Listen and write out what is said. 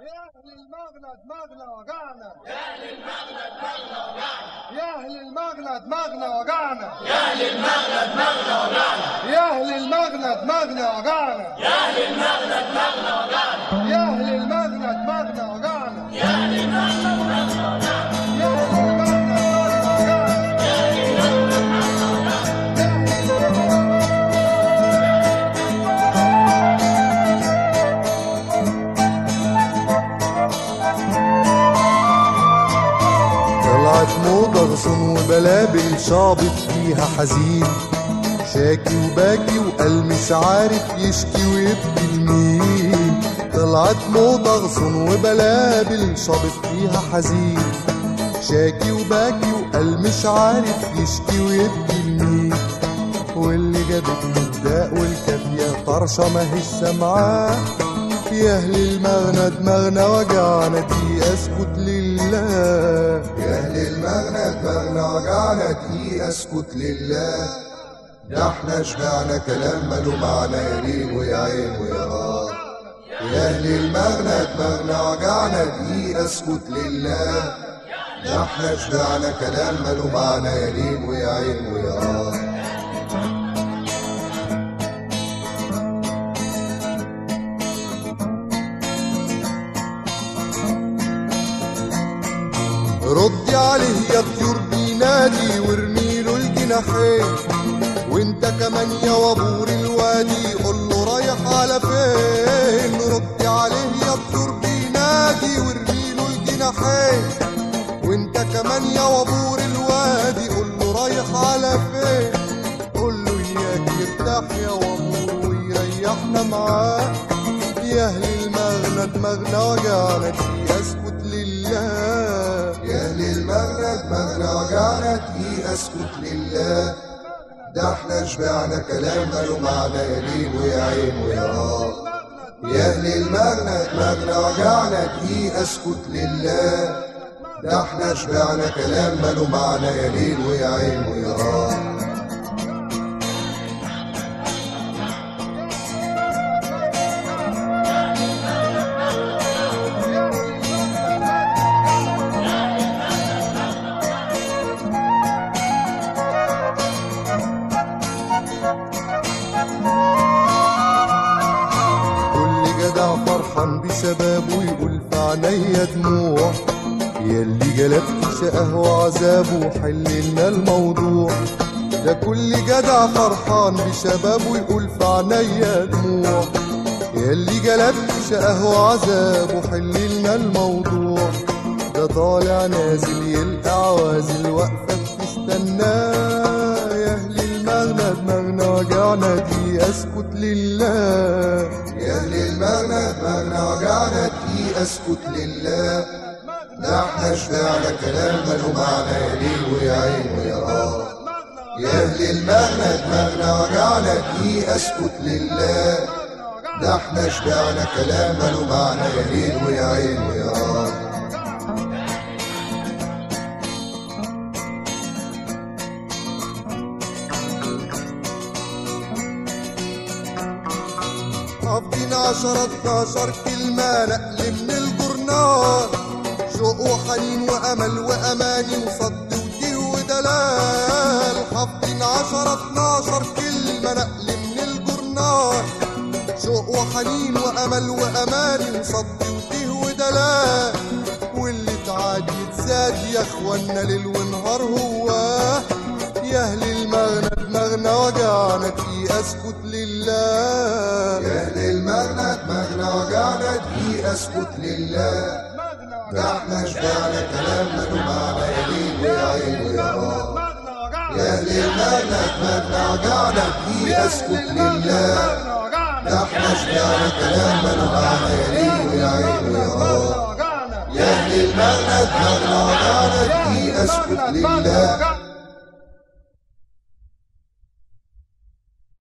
أهل المغنى دماغنا وجعنا يا أهل المغنى دماغنا وجعنا يا أهل المغنى دماغنا وجعنا يا أهل المغنى دماغنا وجعنا يا أهل المغنى دماغنا وجعنا يا أهل المغنى دماغنا وجعنا يا أهل المغنى دماغنا وجعنا يا أهل المغنى دماغنا وجعنا طلعت موضة غصن وبلابل شابط فيها حزين شاكي وباكي وقال مش عارف يشكي ويبكي لمين طلعت موضة غصن وبلابل شابط فيها حزين شاكي وباكي وقال مش عارف يشكي ويبكي لمين واللي جابت الداء والكافية طرشة ماهيش سامعاه يا أهل المغنى دماغنا وجعنا دي أسكت لله يا أهل المغنى دماغنا وجعنا دي أسكت لله ده احنا شبعنا كلام ماله معنى يا ليل ويا عين ويا راه يا أهل المغنى دماغنا وجعنا دي أسكت لله ده احنا شبعنا كلام ماله معنى يا ليل ويا عين ويا راه ردي عليه يا طيور بينادي وارمي له الجناحين وانت كمان يا وابور الوادي قول له رايح على فين ردي عليه يا طيور بينادي وارمي له الجناحين وانت كمان يا وابور الوادي قول له رايح على فين قول له اياك يرتاح يا وابور ويريحنا معاه يا اهل المغنى دماغنا وجعنا دي اسكت لله يا أهل المغنى دماغنا وجعنا دي أسكت لله ده احنا شبعنا كلام ماله معنى يا ليل ويا عين ويا راه يا أهل المغنى دماغنا وجعنا دي أسكت لله ده احنا شبعنا كلام ماله معنى يا ليل ويا عين ويا راه كل جدع فرحان بشبابه يقول في عينيا دموع ياللي جلبت شقاه وعذابه حل لنا الموضوع ده كل جدع فرحان بشبابه يقول في عينيا دموع ياللي جلبت شقاه وعذابه حل لنا الموضوع ده طالع نازل يلقى عوازل واقفة بتستناه يا أهل المغنى دماغنا وجعنا دي أسكت لله يا أهل المغنى دماغنا وجعنا دي أسكت لله ده احنا شبعنا كلام ماله معنى يا ليل ويا عين ويا راه يا أهل المغنى دماغنا وجعنا دي أسكت لله ده احنا شبعنا كلام ماله معنى يا ليل ويا عين ويا راه حافظين عشرة اتناشر كلمة نقل من الجرنال شوق وحنين وأمل وأماني وصد وتيه ودلال حافظين عشرة اتناشر كلمة نقل من الجرنال شوق وحنين وأمل وأماني وصد وتيه ودلال واللي تعاد يتزاد يا اخوانا ليل ونهار هواه يا اهل المغنى دماغنا وجعنا دي اسكت لله يا أهل المغنى دماغنا وجعنا دي أسكت لله ده احنا شبعنا كلام ماله معنى يا ليل ويا عين ويا راه يا أهل المغنى دماغنا وجعنا دي أسكت لله ده احنا شبعنا كلام ماله معنى يا ليل ويا عين ويا راه يا أهل المغنى دماغنا وجعنا دي أسكت لله